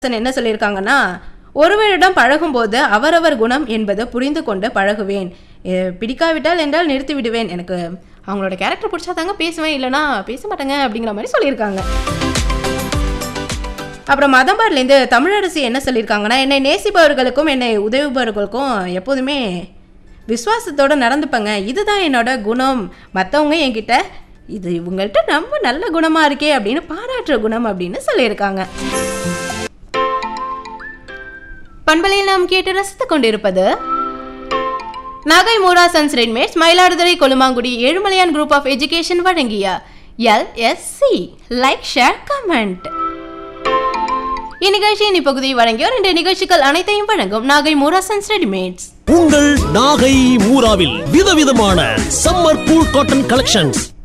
கண்ணதாசன் என்ன சொல்லியிருக்காங்கன்னா ஒருவரிடம் பழகும்போது அவரவர் குணம் என்பது புரிந்து கொண்டு பழகுவேன் எ, பிடிக்காவிட்டால் என்றால் நிறுத்தி விடுவேன் எனக்கு அவங்களோட கேரக்டர் பிடிச்சா தாங்க பேசுவேன் இல்லைனா பேச மாட்டேங்க அப்படிங்கிற மாதிரி சொல்லியிருக்காங்க அப்புறம் மதம்பாட்லேருந்து தமிழரசி என்ன சொல்லியிருக்காங்கன்னா என்னை நேசிப்பவர்களுக்கும் என்னை உதவுபவர்களுக்கும் எப்போதுமே விசுவாசத்தோட நடந்துப்பங்க இதுதான் என்னோட குணம் மற்றவங்க என்கிட்ட இது இவங்கள்ட்ட ரொம்ப நல்ல குணமாக இருக்கே அப்படின்னு பாராட்டுற குணம் அப்படின்னு சொல்லியிருக்காங்க பண்பலையில் நாம் கேட்டு ரசித்துக் கொண்டிருப்பது Nagai Moora sons readymades Mayiladuthurai Kolumangudi Ezhumalaiyan group of education வழங்கிய எல்எஸ்சி லைக் ஷேர் கமெண்ட் இந்நிகழ்ச்சியின் இப்பகுதியை வழங்கியோர் இந்த நிகழ்ச்சிகள் அனைத்தையும் வழங்கும் நாகை மூரா சன்ஸ் ரெடிமேட்ஸ் உங்கள் நாகை மூராவில் விதவிதமான சம்மர் கூல் காட்டன் கலெக்ஷன்ஸ்